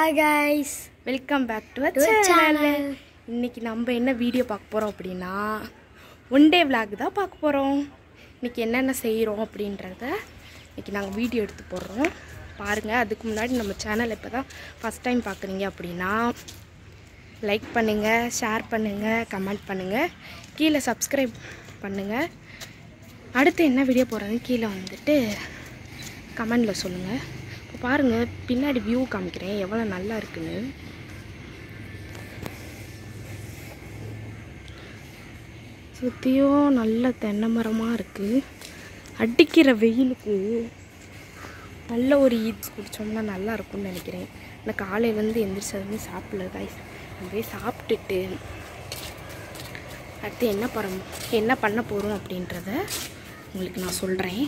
Hi guys welcome back to To our channel channel. இன்னைக்கு நம்ம என்ன வீடியோ பார்க்க போகிறோம் அப்படின்னா ஒன் டே vlog தான் பார்க்க போகிறோம் இன்னைக்கு என்னென்ன செய்கிறோம் அப்படின்றத இன்னைக்கு நாங்கள் வீடியோ எடுத்து போடுறோம் பாருங்கள் அதுக்கு முன்னாடி நம்ம சேனல் இப்போ தான் ஃபஸ்ட் டைம் பார்க்குறீங்க அப்படின்னா லைக் பண்ணுங்கள் ஷேர் பண்ணுங்கள் கமெண்ட் பண்ணுங்கள் கீழே சப்ஸ்கிரைப் பண்ணுங்கள் அடுத்து என்ன வீடியோ போடுறதுன்னு கீழே வந்துட்டு கமெண்டில் சொல்லுங்கள் இப்போ பாருங்கள் பின்னாடி வியூ காமிக்கிறேன் எவ்வளோ நல்லா இருக்குன்னு சுற்றியும் நல்ல தென்னை மரமாக இருக்குது அடிக்கிற வெயிலுக்கு நல்ல ஒரு ஈட்ஸ் குடித்தோம்னா நல்லா இருக்கும்னு நினைக்கிறேன் நான் காலையிலேருந்து எந்திரிச்சதுமே சாப்பிடல காய்ஸ் அப்படியே சாப்பிட்டுட்டு அடுத்து என்ன பண்ண என்ன பண்ண போகிறோம் அப்படின்றத உங்களுக்கு நான் சொல்கிறேன்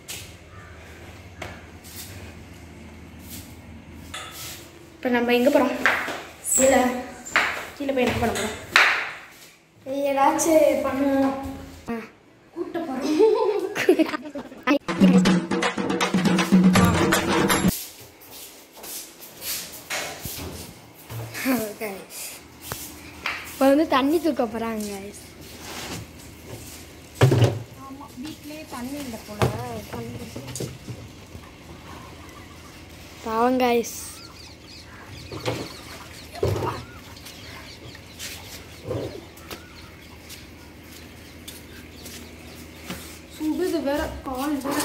இப்போ நம்ம எங்கே போகிறோம் கீழே கீழே போய் என்ன பண்ண போகிறோம் ஏதாச்சும் பண்ணுவோம் கூட்ட போகிறோம் கைஸ் இப்போ வந்து தண்ணி தூக்க போகிறாங்க கைஸ் வீட்லேயே தண்ணி இல்லை போல பாவம் கைஸ் சுடுது வேற கால் வேற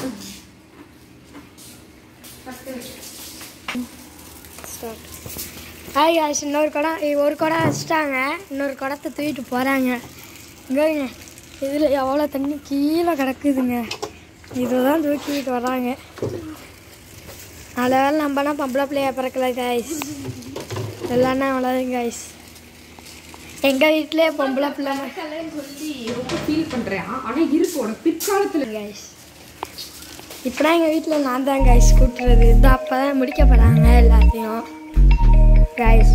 ஸ்டார்ட் ஹாய் கைஸ் இன்னொரு குடம் இ- ஒரு குடம் வச்சுட்டாங்க இன்னொரு குடத்தை தூக்கிட்டு போகிறாங்க இங்கேங்க இதில் எவ்வளோ தண்ணி கீழே கிடக்குதுங்க இதுதான் தூக்கிட்டு வராங்க நல்ல வேலை நம்மனா பொம்பளை பிள்ளைய பிறக்கல கைஸ் இல்லைன்னா அவ்வளோதான் கைஸ் எங்கள் வீட்டிலே பொம்பளை பிள்ளை சொல்லி ரொம்ப ஃபீல் பண்ணுறேன் ஆனால் இருக்கு உனக்கு பிற்காலத்தில் கைஸ் இப்போ எங்கள் வீட்டில் நான் தான் கைஸ் கூட்டுறது இது அப்போ தான் முடிக்க போகிறாங்க எல்லாத்தையும் கைஸ்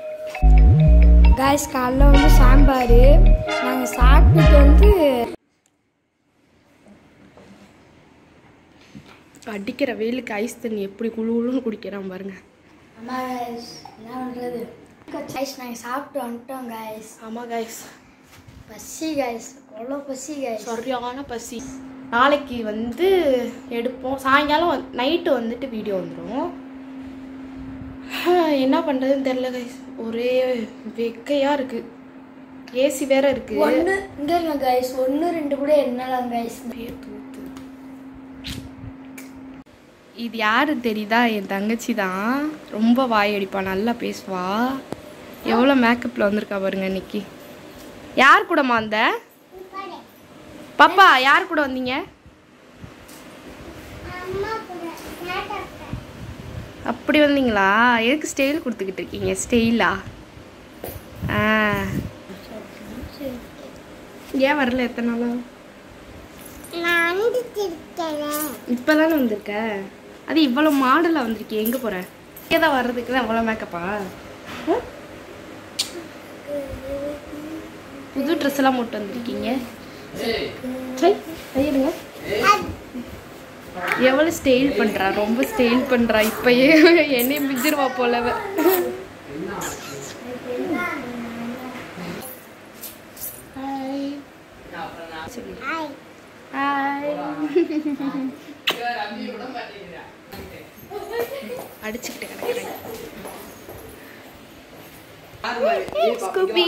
கைஸ் காலைல வந்து சாம்பார் நாங்கள் சாப்பிட்டுட்டு வந்து அடிக்கிற வெயிலுக்கு ஐஸ் தண்ணி எப்படி குழு குழுன்னு குடிக்கிறான் பாருங்க அம்மா கைஸ் என்ன பண்ணுறது கைஸ் நாங்கள் சாப்பிட்டு வந்துட்டோம் கைஸ் ஆமாம் கைஸ் பசி கைஸ் அவ்வளோ பசி கைஸ் சரியான பசி நாளைக்கு வந்து எடுப்போம் சாயங்காலம் நைட்டு வந்துட்டு வீடியோ வந்துடும் என்ன பண்ணுறதுன்னு தெரில கைஸ் ஒரே வெக்கையாக இருக்குது ஏசி வேற இருக்கு ஒன்று இங்கே இருங்க கைஸ் ஒன்று ரெண்டு கூட என்னலாம் கைஸ் அப்படியே தூத்து இது யாரு தெரியுதா என் தங்கச்சி தான் ரொம்ப வாய் அடிப்பா நல்லா பேசுவா எவ்வளோ மேக்கப்பில் வந்திருக்கா பாருங்க இன்னைக்கு யார் கூடமா வந்த பாப்பா யார் கூட வந்தீங்க அப்படி வந்தீங்களா எதுக்கு ஸ்டைல் கொடுத்துக்கிட்டு இருக்கீங்க ஸ்டைலா ஆ ஏன் வரல எத்தனை நாளா இப்பதானே வந்திருக்க அது இவ்வளோ மாடலாக வந்திருக்கே எங்கே போற இங்கே தான் வர்றதுக்கு தான் இவ்வளோ மேக்கப்பா புது ட்ரெஸ் எல்லாம் போட்டு வந்திருக்கீங்க சரி கையிடுங்க எவ்வளோ ஸ்டைல் பண்ணுறா ரொம்ப ஸ்டைல் பண்ணுறா இப்பயே என்னையும் மிஞ்சிருவா போலவ சொல்லு ஹாய் அடிச்சுக்கிட்டு கிடக்குறேன் ஸ்கூபி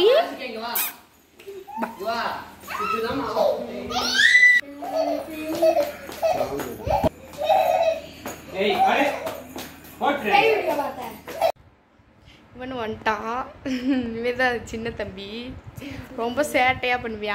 இவனு வந்துட்டான் இவன் சின்ன தம்பி ரொம்ப சேட்டையாக பண்ணுவியா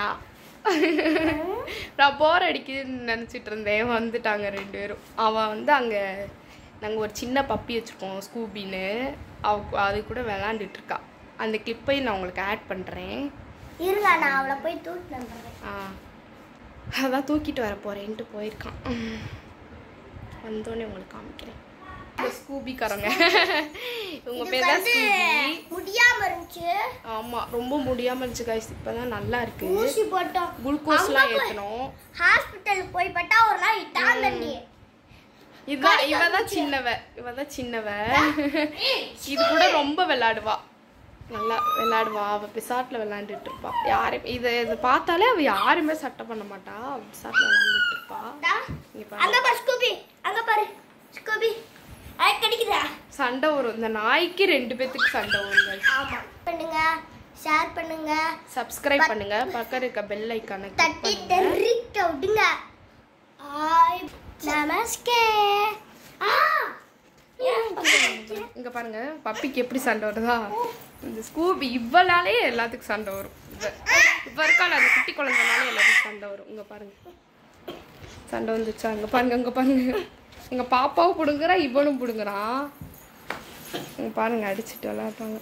நான் போர் அடிக்குதுன்னு நினச்சிட்டு இருந்தேன் வந்துட்டாங்க ரெண்டு பேரும் அவன் வந்து அங்கே நாங்கள் ஒரு சின்ன பப்பி வச்சுருக்கோம் ஸ்கூபின்னு அவ அது கூட விளாண்டுட்டு இருக்கா அந்த கிளிப்பையும் நான் உங்களுக்கு ஆட் பண்ணுறேன் இருங்க நான் அவளை போய் தூக்கிட்டு வந்துடுறேன் ஆ அதான் தூக்கிட்டு வர போகிறேன்ட்டு போயிருக்கான் வந்தோடனே உங்களுக்கு காமிக்கிறேன் இந்த ஸ்கூபிக்காரங்க உங்க பேர் தான் ஸ்கூபி முடியாம இருந்துச்சு ஆமா ரொம்ப முடியாம இருந்துச்சு கைஸ் இப்பதான் நல்லா இருக்கு ஊசி போட்டோம் குளுக்கோஸ்லாம் ஏத்தணும் ஹாஸ்பிட்டலுக்கு போய் பட்டா ஒரு நாள் இட்டான் தண்ணி இதுதான் இவ தான் சின்னவ இவ தான் சின்னவ இது கூட ரொம்ப விளையாடுவா நல்லா விளையாடுவா அவ பிசாட்ல விளையாண்டுட்டு இருப்பா யாரையும் இதை இதை பார்த்தாலே அவ யாருமே சட்டை பண்ண மாட்டா அவ பிசாட்ல விளையாண்டுட்டு இருப்பா இங்க பாரு. அங்க பாரு ஸ்கூபி அங்க பாரு ஸ்கூபி அது கிடைக்குதா சண்டை வரும் இந்த நாய்க்கு ரெண்டு பேத்துக்கு சண்டை வரும் ஆமா பண்ணுங்க ஷேர் பண்ணுங்க சப்ஸ்கிரைப் பண்ணுங்க பக்கம் இருக்க பெல் ஐக்கானை தட்டி தெரிக்க விடுங்க ஆய் நமஸ்கே ஆ ஏன் பண்ணுங்க? இங்க பாருங்க பப்பிக்கு எப்படி சண்டை வருதா இந்த ஸ்கூபி இவ்வளாலே எல்லாத்துக்கும் சண்டை வரும் இவ இவ இருக்கால அந்த குட்டி குழந்தைனாலே எல்லாத்துக்கும் சண்டை வரும் இங்க பாருங்க சண்டை வந்துச்சா இங்க பாருங்க இங்க பாருங்க எங்க பாப்பாவும் பிடுங்குறா இவனும் பிடுங்குறான் இங்க பாருங்க அடிச்சுட்டு விளையாடுறாங்க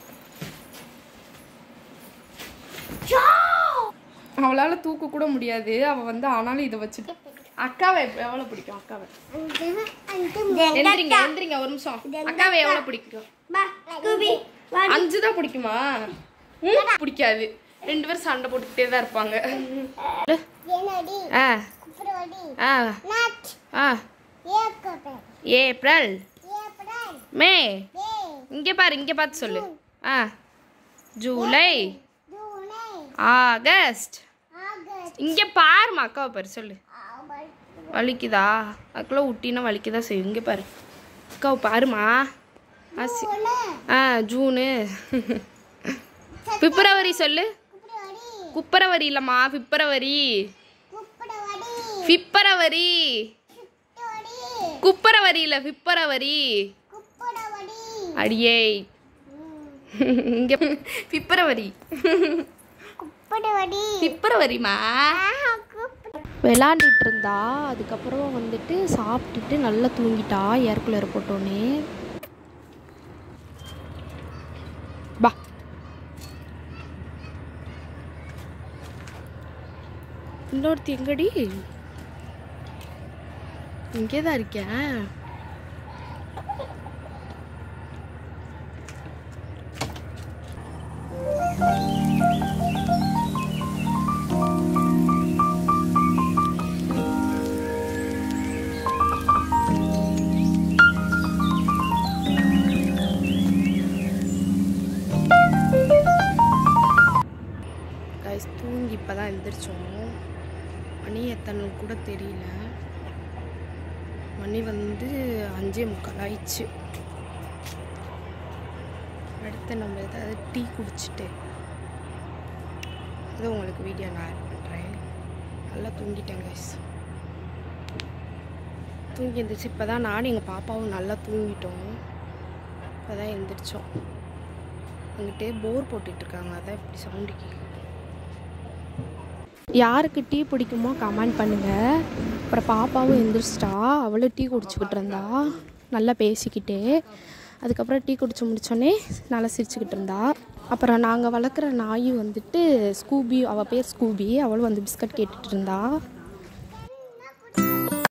அவளால தூக்க கூட முடியாது அவ வந்து ஆனாலும் இதை வச்சுட்டு அக்காவை எவ்வளவு பிடிக்கும் அக்காவை எந்திரிங்க எந்திரிங்க ஒரு நிமிஷம் அக்காவை எவ்வளவு பிடிக்கும் பா ஸ்கூபி வா அஞ்சு தான் பிடிக்குமா ம், பிடிக்காது ரெண்டு பேரும் சண்டை போட்டுக்கிட்டே தான் இருப்பாங்க என்னடி ஆ குப்புரவடி ஆ நாட் ஆ ஏக்கபே ஏப்ரல் ஏப்ரல் மே மே இங்கே பாரு இங்கே பார்த்து சொல்லு ஆ ஜூலை ஜூலை ஆகஸ்ட் ஆகஸ்ட் இங்கே பாருமா அக்காவை பாரு சொல்லு ஆகஸ்ட் வலிக்குதா அதுக்குள்ளே விட்டினா வலிக்குதா செய்யும் இங்கே பாரு அக்காவை பாருமா ஆ சி- ஆ ஜூனு பிப்ரவரி சொல்லு குப்புரவடி குப்பரவரி இல்லைம்மா பிப்ரவரி குப்புரவடி பிப்ரவரி குப்புரவடி குப்பரவரி இல்லை பிப்ரவரி குப்புரவடி அடியே இங்க பிப்ரவரி குப்புரவடி பிப்ரவரிமா விளாண்டுட்டு இருந்தா அதுக்கப்புறம் வந்துட்டு சாப்பிட்டுட்டு நல்லா தூங்கிட்டா ஏர் கூலர் போட்டோன்னே பா இன்னொருத்தி எங்கடி இங்கே தான் இருக்கேன் கைஸ் தூங்கி இப்போ தான் எழுந்திரிச்சோம் மணி எத்தனை கூட தெரியல மணி வந்து அஞ்சே முக்கால் ஆயிடுச்சு அடுத்து நம்ம ஏதாவது டீ குடிச்சிட்டு அது உங்களுக்கு வீடியோ நான் ஆட் பண்ணுறேன் நல்லா தூங்கிட்டேன் கைஸ் தூங்கி எழுந்திரிச்சு இப்போ தான் நானும் எங்கள் பாப்பாவும் நல்லா தூங்கிட்டோம் இப்போ தான் எழுந்திரிச்சோம் அங்கிட்டே போர் போட்டுட்ருக்காங்க அதான் இப்படி சவுண்டு கேட்குது யாருக்கு டீ பிடிக்குமோ கமெண்ட் பண்ணுங்கள் அப்புறம் பாப்பாவும் எந்திரிச்சிட்டா அவளும் டீ குடிச்சிக்கிட்டு இருந்தா நல்லா பேசிக்கிட்டே அதுக்கப்புறம் டீ குடிச்சு முடிச்சோடனே நல்லா சிரிச்சுக்கிட்டு இருந்தா அப்புறம் நாங்கள் வளர்க்குற நாயும் வந்துட்டு ஸ்கூபி அவள் பேர் ஸ்கூபி அவளும் வந்து பிஸ்கட் கேட்டுட்டு இருந்தா